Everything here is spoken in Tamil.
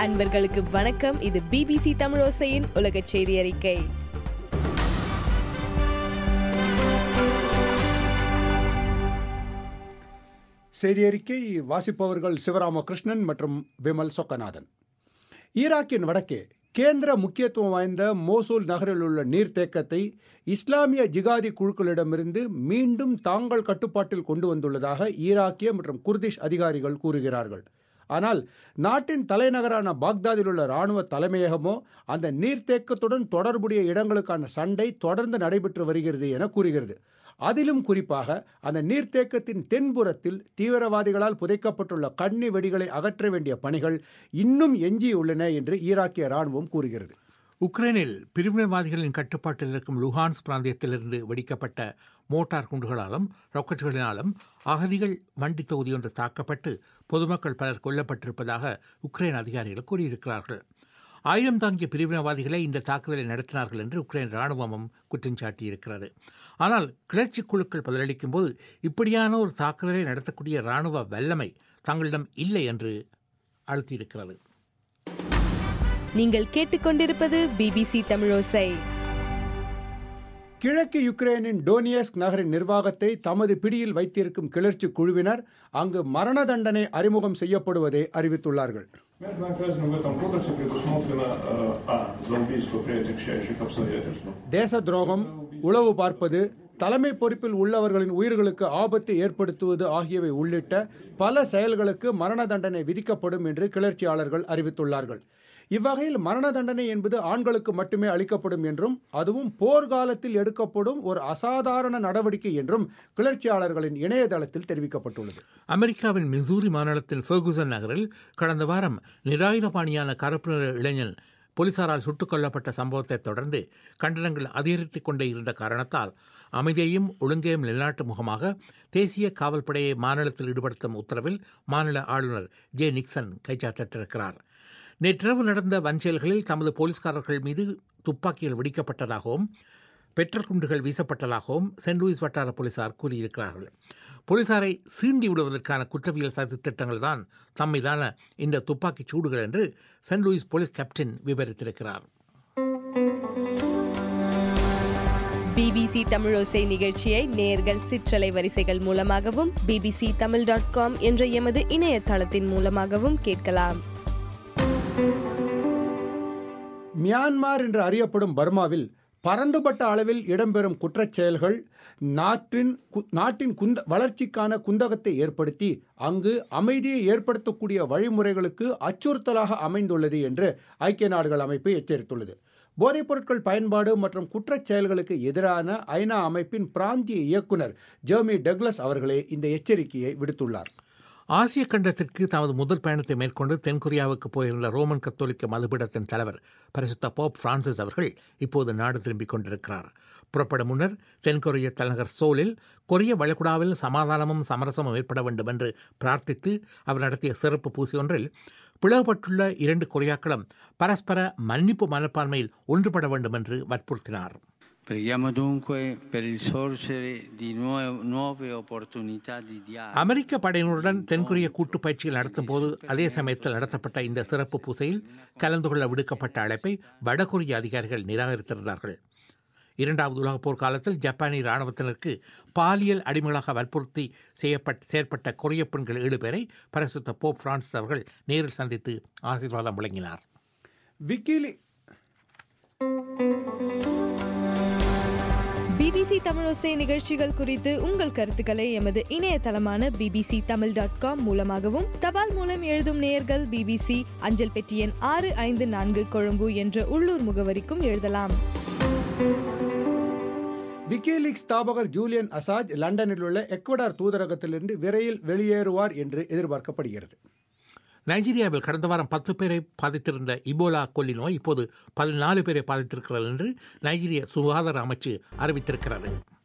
அன்பர்களுக்கு வணக்கம் இது பிபிசி தமிழோசையின் உலக செய்தி அறிக்கை செய்தி அறிக்கை வாசிப்பவர்கள் சிவராமகிருஷ்ணன் மற்றும் விமல் சொக்கநாதன் ஈராக்கின் வடக்கே கேந்திர முக்கியத்துவம் வாய்ந்த மோசூல் நகரில் உள்ள நீர்த்தேக்கத்தை இஸ்லாமிய ஜிகாதி குழுக்களிடமிருந்து மீண்டும் தாங்கள் கட்டுப்பாட்டில் கொண்டு வந்துள்ளதாக ஈராக்கிய மற்றும் குர்திஷ் அதிகாரிகள் கூறுகிறார்கள் ஆனால் நாட்டின் தலைநகரான பாக்தாதில் உள்ள இராணுவ தலைமையகமோ அந்த நீர்த்தேக்கத்துடன் தொடர்புடைய இடங்களுக்கான சண்டை தொடர்ந்து நடைபெற்று வருகிறது என கூறுகிறது அதிலும் குறிப்பாக அந்த நீர்த்தேக்கத்தின் தென்புறத்தில் தீவிரவாதிகளால் புதைக்கப்பட்டுள்ள கண்ணி வெடிகளை அகற்ற வேண்டிய பணிகள் இன்னும் எஞ்சியுள்ளன என்று ஈராக்கிய இராணுவம் கூறுகிறது உக்ரைனில் பிரிவினைவாதிகளின் கட்டுப்பாட்டில் இருக்கும் லுஹான்ஸ் பிராந்தியத்திலிருந்து வெடிக்கப்பட்ட மோட்டார் குண்டுகளாலும் ராக்கெட்டுகளினாலும் அகதிகள் வண்டி தொகுதி ஒன்று தாக்கப்பட்டு பொதுமக்கள் பலர் கொல்லப்பட்டிருப்பதாக உக்ரைன் அதிகாரிகள் கூறியிருக்கிறார்கள் ஆயுதம் தாங்கிய பிரிவினைவாதிகளை இந்த தாக்குதலை நடத்தினார்கள் என்று உக்ரைன் ராணுவமும் குற்றம் சாட்டியிருக்கிறது ஆனால் கிளர்ச்சி குழுக்கள் பதிலளிக்கும் போது இப்படியான ஒரு தாக்குதலை நடத்தக்கூடிய ராணுவ வல்லமை தங்களிடம் இல்லை என்று அழுத்தியிருக்கிறது நீங்கள் கேட்டுக்கொண்டிருப்பது பிபிசி தமிழோசை கிழக்கு யுக்ரைனின் டோனியஸ்க் நகரின் நிர்வாகத்தை தமது பிடியில் வைத்திருக்கும் கிளர்ச்சி குழுவினர் அங்கு மரண தண்டனை அறிமுகம் செய்யப்படுவதை அறிவித்துள்ளார்கள் Между наказанием в этом кодексе предусмотрено э, а. за убийство при отягчающих обстоятельствах. தேச துரோகம் உளவு பார்ப்பது தலைமை பொறுப்பில் உள்ளவர்களின் உயிர்களுக்கு ஆபத்தை ஏற்படுத்துவது ஆகியவை உள்ளிட்ட பல செயல்களுக்கு மரண தண்டனை விதிக்கப்படும் என்று கிளர்ச்சியாளர்கள் அறிவித்துள்ளார்கள் இவ்வகையில் மரண தண்டனை என்பது ஆண்களுக்கு மட்டுமே அளிக்கப்படும் என்றும் அதுவும் போர்க்காலத்தில் எடுக்கப்படும் ஒரு அசாதாரண நடவடிக்கை என்றும் கிளர்ச்சியாளர்களின் இணையதளத்தில் தெரிவிக்கப்பட்டுள்ளது அமெரிக்காவின் மிசூரி மாநிலத்தின் ஃபெர்குசன் நகரில் கடந்த வாரம் நிராயுதபாணியான கருப்பு நிற இளைஞன் போலீசாரால் சுட்டுக் கொல்லப்பட்ட சம்பவத்தை தொடர்ந்து கண்டனங்கள் அதிகரித்துக் கொண்டே இருந்த காரணத்தால் அமைதியையும் ஒழுங்கையும் நிலைநாட்டு முகமாக தேசிய காவல்படையை மாநிலத்தில் ஈடுபடுத்தும் உத்தரவில் மாநில ஆளுநர் ஜே நிக்சன் கைச்சாற்றிருக்கிறார் நேற்றிரவு நடந்த வன்செயல்களில் தமது போலீஸ்காரர்கள் மீது துப்பாக்கிகள் வெடிக்கப்பட்டதாகவும் பெட்ரோல் குண்டுகள் வீசப்பட்டதாகவும் சென்ட் லூயிஸ் வட்டார போலீசார் கூறியிருக்கிறார்கள் போலீசாரை சீண்டி விடுவதற்கான குற்றவியல் சதித்திட்டங்கள் தான் தம்மீதான இந்த துப்பாக்கிச் சூடுகள் என்று சென்ட் லூயிஸ் போலீஸ் கேப்டன் விவரித்திருக்கிறார் பிபிசி தமிழோசை நிகழ்ச்சியை நேர்கள் சிற்றலை வரிசைகள் மூலமாகவும் பிபிசி தமிழ் டாட் காம் என்ற எமது இணையதளத்தின் மூலமாகவும் கேட்கலாம் மியான்மார் என்று அறியப்படும் பர்மாவில் பரந்துபட்ட அளவில் இடம்பெறும் குற்றச் செயல்கள் நாட்டின் கு- நாட்டின் குந்த வளர்ச்சிக்கான குந்தகத்தை ஏற்படுத்தி அங்கு அமைதியை ஏற்படுத்தக்கூடிய வழிமுறைகளுக்கு அச்சுறுத்தலாக அமைந்துள்ளது என்று ஐக்கிய நாடுகள் அமைப்பு எச்சரித்துள்ளது போதைப் பொருட்கள் பயன்பாடு மற்றும் குற்றச் செயல்களுக்கு எதிரான ஐநா அமைப்பின் பிராந்திய இயக்குனர் ஜெர்மி டக்ளஸ் அவர்களே இந்த எச்சரிக்கையை விடுத்துள்ளார் ஆசிய கண்டத்திற்கு தமது முதல் பயணத்தை மேற்கொண்டு தென்கொரியாவுக்கு போயிருந்த ரோமன் கத்தோலிக்க மதுபீடத்தின் தலைவர் பரிசுத்த போப் பிரான்சிஸ் அவர்கள் இப்போது நாடு திரும்பிக் கொண்டிருக்கிறார் புறப்படும் முன்னர் தென்கொரிய தலைநகர் சோலில் கொரிய வளைகுடாவில் சமாதானமும் சமரசமும் ஏற்பட வேண்டும் என்று பிரார்த்தித்து அவர் நடத்திய சிறப்பு பூசி ஒன்றில் பிளவுபட்டுள்ள இரண்டு கொரியாக்களும் பரஸ்பர மன்னிப்பு மனப்பான்மையில் ஒன்றுபட வேண்டும் என்று வற்புறுத்தினார் Preghiamo dunque per il sorgere di nuove, nuove opportunità di dialogo. அமெரிக்க படையினருடன் தென்கொரிய கூட்டு பயிற்சிகள் நடத்தும் போது அதே சமயத்தில் நடத்தப்பட்ட இந்த சிறப்பு பூசையில் கலந்து கொள்ள விடுக்கப்பட்ட அழைப்பை வடகொரிய அதிகாரிகள் நிராகரித்திருந்தார்கள் இரண்டாவது உலகப் போர் காலத்தில் ஜப்பானிய இராணுவத்தினருக்கு பாலியல் அடிமைகளாக வற்புறுத்தி செய்யப்பட்ட செயற்பட்ட கொரிய பெண்கள் ஏழு பேரை பரிசுத்த போப் பிரான்சிஸ் அவர்கள் நேரில் சந்தித்து ஆசீர்வாதம் வழங்கினார் விக்கிலி பிபிசி தமிழோசை நிகழ்ச்சிகள் குறித்து உங்கள் கருத்துக்களை எமது இணையதளமான பிபிசி தமிழ் டாட் காம் மூலமாகவும் தபால் மூலம் எழுதும் நேயர்கள் பிபிசி அஞ்சல் பெட்டி எண் ஆறு ஐந்து நான்கு கொழும்பு என்ற உள்ளூர் முகவரிக்கும் எழுதலாம் விக்கிலீக்ஸ் ஸ்தாபகர் ஜூலியன் அசாஜ் லண்டனில் உள்ள எக்வடார் தூதரகத்திலிருந்து விரைவில் வெளியேறுவார் என்று எதிர்பார்க்கப்படுகிறது நைஜீரியாவில் கடந்த வாரம் பத்து பேரை பாதித்திருந்த இபோலா கொல்லி நோய் இப்போது பதினாலு பேரை பாதித்திருக்கிறது என்று நைஜீரிய சுகாதார அமைச்சு அறிவித்திருக்கிறது